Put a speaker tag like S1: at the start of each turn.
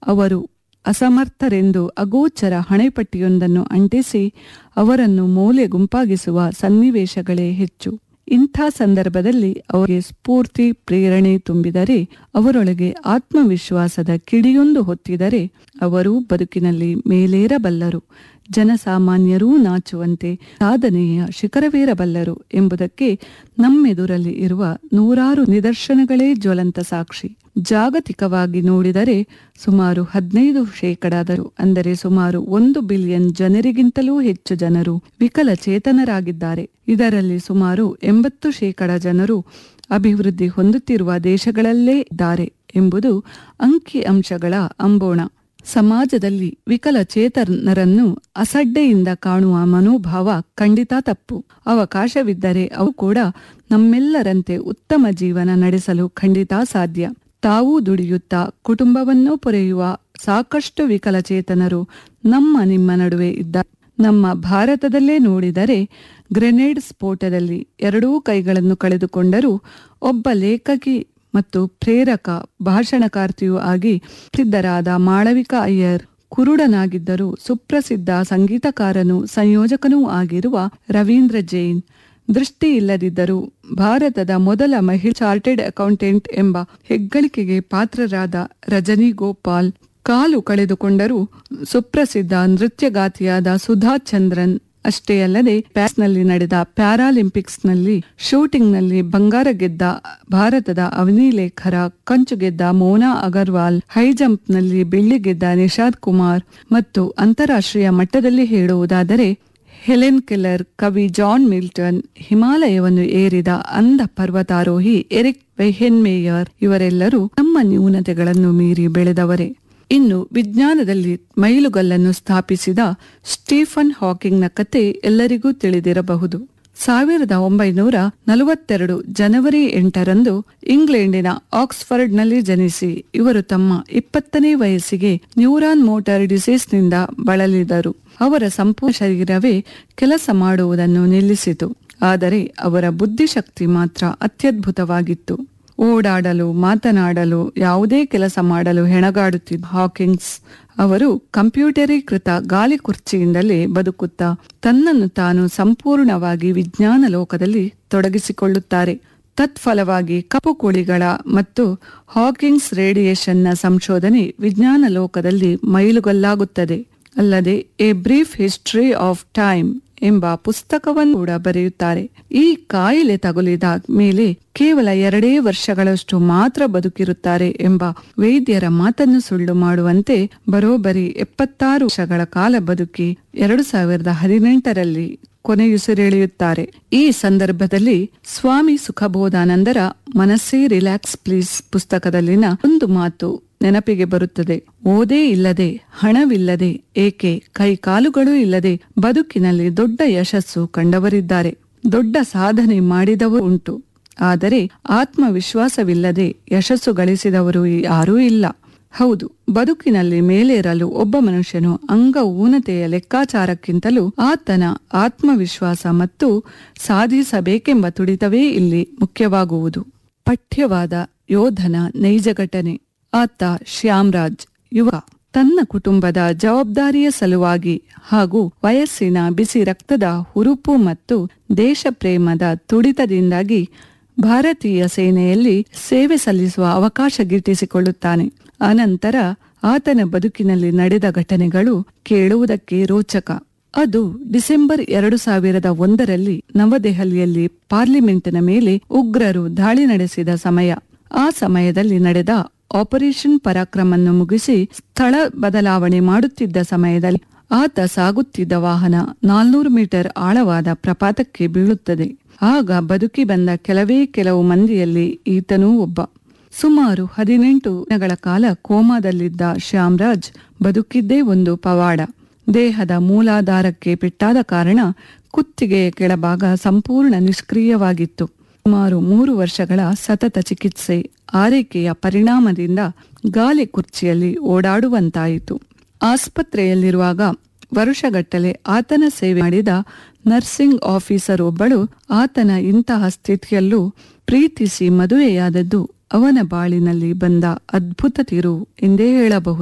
S1: ಅವರು ಅಸಮರ್ಥರೆಂದು ಅಗೋಚರ ಹಣೆಪಟ್ಟಿಯೊಂದನ್ನು ಅಂಟಿಸಿ ಅವರನ್ನು ಮೂಲೆ ಗುಂಪಾಗಿಸುವ ಸನ್ನಿವೇಶಗಳೇ ಹೆಚ್ಚು ಇಂಥ ಸಂದರ್ಭದಲ್ಲಿ ಅವರಿಗೆ ಸ್ಫೂರ್ತಿ ಪ್ರೇರಣೆ ತುಂಬಿದರೆ ಅವರೊಳಗೆ ಆತ್ಮವಿಶ್ವಾಸದ ಕಿಡಿಯೊಂದು ಹೊತ್ತಿದರೆ ಅವರು ಬದುಕಿನಲ್ಲಿ ಮೇಲೇರಬಲ್ಲರು ಜನಸಾಮಾನ್ಯರೂ ನಾಚುವಂತೆ ಸಾಧನೆಯ ಶಿಖರವೇರಬಲ್ಲರು ಎಂಬುದಕ್ಕೆ ನಮ್ಮೆದುರಲ್ಲಿ ಇರುವ ನೂರಾರು ನಿದರ್ಶನಗಳೇ ಜ್ವಲಂತ ಸಾಕ್ಷಿ ಜಾಗತಿಕವಾಗಿ ನೋಡಿದರೆ ಸುಮಾರು ಹದಿನೈದು ಶೇಕಡಾದರು ಅಂದರೆ ಸುಮಾರು ಒಂದು ಬಿಲಿಯನ್ ಜನರಿಗಿಂತಲೂ ಹೆಚ್ಚು ಜನರು ವಿಕಲಚೇತನರಾಗಿದ್ದಾರೆ ಇದರಲ್ಲಿ ಸುಮಾರು ಎಂಬತ್ತು ಶೇಕಡ ಜನರು ಅಭಿವೃದ್ಧಿ ಹೊಂದುತ್ತಿರುವ ದೇಶಗಳಲ್ಲೇ ಇದ್ದಾರೆ ಎಂಬುದು ಅಂಕಿ ಅಂಶಗಳ ಅಂಬೋಣ ಸಮಾಜದಲ್ಲಿ ವಿಕಲಚೇತನರನ್ನು ಅಸಡ್ಡೆಯಿಂದ ಕಾಣುವ ಮನೋಭಾವ ಖಂಡಿತ ತಪ್ಪು ಅವಕಾಶವಿದ್ದರೆ ಅವು ಕೂಡ ನಮ್ಮೆಲ್ಲರಂತೆ ಉತ್ತಮ ಜೀವನ ನಡೆಸಲು ಖಂಡಿತ ಸಾಧ್ಯ ತಾವೂ ದುಡಿಯುತ್ತಾ ಕುಟುಂಬವನ್ನೂ ಪೊರೆಯುವ ಸಾಕಷ್ಟು ವಿಕಲಚೇತನರು ನಮ್ಮ ನಿಮ್ಮ ನಡುವೆ ಇದ್ದಾರೆ ನಮ್ಮ ಭಾರತದಲ್ಲೇ ನೋಡಿದರೆ ಗ್ರೆನೇಡ್ ಸ್ಫೋಟದಲ್ಲಿ ಎರಡೂ ಕೈಗಳನ್ನು ಕಳೆದುಕೊಂಡರೂ ಒಬ್ಬ ಲೇಖಕಿ ಮತ್ತು ಪ್ರೇರಕ ಭಾಷಣಕಾರ್ತಿಯೂ ಆಗಿ ಸಿದ್ಧರಾದ ಮಾಳವಿಕಾ ಅಯ್ಯರ್ ಕುರುಡನಾಗಿದ್ದರೂ ಸುಪ್ರಸಿದ್ಧ ಸಂಗೀತಕಾರನೂ ಸಂಯೋಜಕನೂ ಆಗಿರುವ ರವೀಂದ್ರ ಜೈನ್ ದೃಷ್ಟಿ ಇಲ್ಲದಿದ್ದರೂ ಭಾರತದ ಮೊದಲ ಮಹಿಳಾ ಚಾರ್ಟೆಡ್ ಅಕೌಂಟೆಂಟ್ ಎಂಬ ಹೆಗ್ಗಳಿಕೆಗೆ ಪಾತ್ರರಾದ ರಜನಿ ಗೋಪಾಲ್ ಕಾಲು ಕಳೆದುಕೊಂಡರೂ ಸುಪ್ರಸಿದ್ಧ ನೃತ್ಯಗಾತಿಯಾದ ಸುಧಾ ಚಂದ್ರನ್ ಅಷ್ಟೇ ಅಲ್ಲದೆ ಪ್ಯಾರಿಸ್ನಲ್ಲಿ ನಡೆದ ಪ್ಯಾರಾಲಿಂಪಿಕ್ಸ್ನಲ್ಲಿ ಶೂಟಿಂಗ್ನಲ್ಲಿ ಬಂಗಾರ ಗೆದ್ದ ಭಾರತದ ಅವನಿ ಲೇಖರ ಕಂಚು ಗೆದ್ದ ಮೋನಾ ಅಗರ್ವಾಲ್ ಹೈಜಂಪ್ನಲ್ಲಿ ಬೆಳ್ಳಿ ಗೆದ್ದ ನಿಷಾದ್ ಕುಮಾರ್ ಮತ್ತು ಅಂತಾರಾಷ್ಟ್ರೀಯ ಮಟ್ಟದಲ್ಲಿ ಹೇಳುವುದಾದರೆ ಹೆಲೆನ್ ಕೆಲ್ಲರ್ ಕವಿ ಜಾನ್ ಮಿಲ್ಟನ್ ಹಿಮಾಲಯವನ್ನು ಏರಿದ ಅಂಧ ಪರ್ವತಾರೋಹಿ ಎರಿಕ್ ವೆಹೆನ್ಮೇಯರ್ ಇವರೆಲ್ಲರೂ ನಮ್ಮ ನ್ಯೂನತೆಗಳನ್ನು ಮೀರಿ ಬೆಳೆದವರೇ ಇನ್ನು ವಿಜ್ಞಾನದಲ್ಲಿ ಮೈಲುಗಲ್ಲನ್ನು ಸ್ಥಾಪಿಸಿದ ಸ್ಟೀಫನ್ ಹಾಕಿಂಗ್ನ ಕತೆ ಎಲ್ಲರಿಗೂ ತಿಳಿದಿರಬಹುದು ಸಾವಿರದ ಒಂಬೈನೂರ ನಲವತ್ತೆರಡು ಜನವರಿ ಎಂಟರಂದು ಇಂಗ್ಲೆಂಡಿನ ಆಕ್ಸ್ಫರ್ಡ್ನಲ್ಲಿ ಜನಿಸಿ ಇವರು ತಮ್ಮ ಇಪ್ಪತ್ತನೇ ವಯಸ್ಸಿಗೆ ನ್ಯೂರಾನ್ ಮೋಟಾರ್ ಡಿಸೀಸ್ನಿಂದ ಬಳಲಿದರು ಅವರ ಸಂಪೂರ್ಣ ಶರೀರವೇ ಕೆಲಸ ಮಾಡುವುದನ್ನು ನಿಲ್ಲಿಸಿತು ಆದರೆ ಅವರ ಬುದ್ಧಿಶಕ್ತಿ ಮಾತ್ರ ಅತ್ಯದ್ಭುತವಾಗಿತ್ತು ಓಡಾಡಲು ಮಾತನಾಡಲು ಯಾವುದೇ ಕೆಲಸ ಮಾಡಲು ಹೆಣಗಾಡುತ್ತಿದ್ದ ಹಾಕಿಂಗ್ಸ್ ಅವರು ಕಂಪ್ಯೂಟರೀಕೃತ ಗಾಲಿ ಕುರ್ಚಿಯಿಂದಲೇ ಬದುಕುತ್ತಾ ತನ್ನನ್ನು ತಾನು ಸಂಪೂರ್ಣವಾಗಿ ವಿಜ್ಞಾನ ಲೋಕದಲ್ಲಿ ತೊಡಗಿಸಿಕೊಳ್ಳುತ್ತಾರೆ ತತ್ಫಲವಾಗಿ ಕಪ್ಪು ಕುಳಿಗಳ ಮತ್ತು ಹಾಕಿಂಗ್ಸ್ ರೇಡಿಯೇಷನ್ನ ಸಂಶೋಧನೆ ವಿಜ್ಞಾನ ಲೋಕದಲ್ಲಿ ಮೈಲುಗಲ್ಲಾಗುತ್ತದೆ ಅಲ್ಲದೆ A Brief History of Time ಎಂಬ ಪುಸ್ತಕವನ್ನು ಕೂಡ ಬರೆಯುತ್ತಾರೆ ಈ ಕಾಯಿಲೆ ತಗುಲಿದ ಮೇಲೆ ಕೇವಲ ಎರಡೇ ವರ್ಷಗಳಷ್ಟು ಮಾತ್ರ ಬದುಕಿರುತ್ತಾರೆ ಎಂಬ ವೈದ್ಯರ ಮಾತನ್ನು ಸುಳ್ಳು ಮಾಡುವಂತೆ ಬರೋಬ್ಬರಿ ಎಪ್ಪತ್ತಾರು ವರ್ಷಗಳ ಕಾಲ ಬದುಕಿ ಎರಡು ಸಾವಿರದ ಹದಿನೆಂಟರಲ್ಲಿ ಕೊನೆಯುಸಿರೆಳೆಯುತ್ತಾರೆ ಈ ಸಂದರ್ಭದಲ್ಲಿ ಸ್ವಾಮಿ ಸುಖಬೋಧಾನಂದರ ಮನಸ್ಸೇ ರಿಲ್ಯಾಕ್ಸ್ ಪ್ಲೀಸ್ ಪುಸ್ತಕದಲ್ಲಿನ ಒಂದು ಮಾತು ನೆನಪಿಗೆ ಬರುತ್ತದೆ ಓದೇ ಇಲ್ಲದೆ ಹಣವಿಲ್ಲದೆ ಏಕೆ ಕೈಕಾಲುಗಳೂ ಇಲ್ಲದೆ ಬದುಕಿನಲ್ಲಿ ದೊಡ್ಡ ಯಶಸ್ಸು ಕಂಡವರಿದ್ದಾರೆ ದೊಡ್ಡ ಸಾಧನೆ ಮಾಡಿದವರು ಉಂಟು ಆದರೆ ಆತ್ಮವಿಶ್ವಾಸವಿಲ್ಲದೆ ಯಶಸ್ಸು ಗಳಿಸಿದವರು ಯಾರೂ ಇಲ್ಲ ಹೌದು ಬದುಕಿನಲ್ಲಿ ಮೇಲೇರಲು ಒಬ್ಬ ಮನುಷ್ಯನು ಅಂಗ ಊನತೆಯ ಲೆಕ್ಕಾಚಾರಕ್ಕಿಂತಲೂ ಆತನ ಆತ್ಮವಿಶ್ವಾಸ ಮತ್ತು ಸಾಧಿಸಬೇಕೆಂಬ ತುಡಿತವೇ ಇಲ್ಲಿ ಮುಖ್ಯವಾಗುವುದು ಪಠ್ಯವಾದ ಯೋಧನ ನೈಜ ಘಟನೆ ಆತ ಶ್ಯಾಮ್ರಾಜ್ ಯುವಕ ತನ್ನ ಕುಟುಂಬದ ಜವಾಬ್ದಾರಿಯ ಸಲುವಾಗಿ ಹಾಗೂ ವಯಸ್ಸಿನ ಬಿಸಿ ರಕ್ತದ ಹುರುಪು ಮತ್ತು ದೇಶಪ್ರೇಮದ ತುಡಿತದಿಂದಾಗಿ ಭಾರತೀಯ ಸೇನೆಯಲ್ಲಿ ಸೇವೆ ಸಲ್ಲಿಸುವ ಅವಕಾಶ ಗಿಟ್ಟಿಸಿಕೊಳ್ಳುತ್ತಾನೆ ಅನಂತರ ಆತನ ಬದುಕಿನಲ್ಲಿ ನಡೆದ ಘಟನೆಗಳು ಕೇಳುವುದಕ್ಕೆ ರೋಚಕ ಅದು ಡಿಸೆಂಬರ್ ಎರಡು ಸಾವಿರದ ಒಂದರಲ್ಲಿ ನವದೆಹಲಿಯಲ್ಲಿ ಪಾರ್ಲಿಮೆಂಟಿನ ಮೇಲೆ ಉಗ್ರರು ದಾಳಿ ನಡೆಸಿದ ಸಮಯ ಆ ಸಮಯದಲ್ಲಿ ನಡೆದ ಆಪರೇಷನ್ ಪರಾಕ್ರಮನ್ನು ಮುಗಿಸಿ ಸ್ಥಳ ಬದಲಾವಣೆ ಮಾಡುತ್ತಿದ್ದ ಸಮಯದಲ್ಲಿ ಆತ ಸಾಗುತ್ತಿದ್ದ ವಾಹನ ನಾಲ್ನೂರು ಮೀಟರ್ ಆಳವಾದ ಪ್ರಪಾತಕ್ಕೆ ಬೀಳುತ್ತದೆ ಆಗ ಬದುಕಿ ಬಂದ ಕೆಲವೇ ಕೆಲವು ಮಂದಿಯಲ್ಲಿ ಈತನೂ ಒಬ್ಬ ಸುಮಾರು ಹದಿನೆಂಟು ದಿನಗಳ ಕಾಲ ಕೋಮಾದಲ್ಲಿದ್ದ ಶ್ಯಾಮ್ರಾಜ್ ಬದುಕಿದ್ದೇ ಒಂದು ಪವಾಡ ದೇಹದ ಮೂಲಾಧಾರಕ್ಕೆ ಪೆಟ್ಟಾದ ಕಾರಣ ಕುತ್ತಿಗೆಯ ಕೆಳಭಾಗ ಸಂಪೂರ್ಣ ನಿಷ್ಕ್ರಿಯವಾಗಿತ್ತು ಸುಮಾರು ಮೂರು ವರ್ಷಗಳ ಸತತ ಚಿಕಿತ್ಸೆ ಆರೈಕೆಯ ಪರಿಣಾಮದಿಂದ ಗಾಲಿ ಕುರ್ಚಿಯಲ್ಲಿ ಓಡಾಡುವಂತಾಯಿತು ಆಸ್ಪತ್ರೆಯಲ್ಲಿರುವಾಗ ವರುಷಗಟ್ಟಲೆ ಆತನ ಸೇವೆ ಮಾಡಿದ ನರ್ಸಿಂಗ್ ಆಫೀಸರ್ ಒಬ್ಬಳು ಆತನ ಇಂತಹ ಸ್ಥಿತಿಯಲ್ಲೂ ಪ್ರೀತಿಸಿ ಮದುವೆಯಾದದ್ದು ಅವನ ಬಾಳಿನಲ್ಲಿ ಬಂದ ಅದ್ಭುತ ತಿರು ಎಂದೇ ಹೇಳಬಹುದು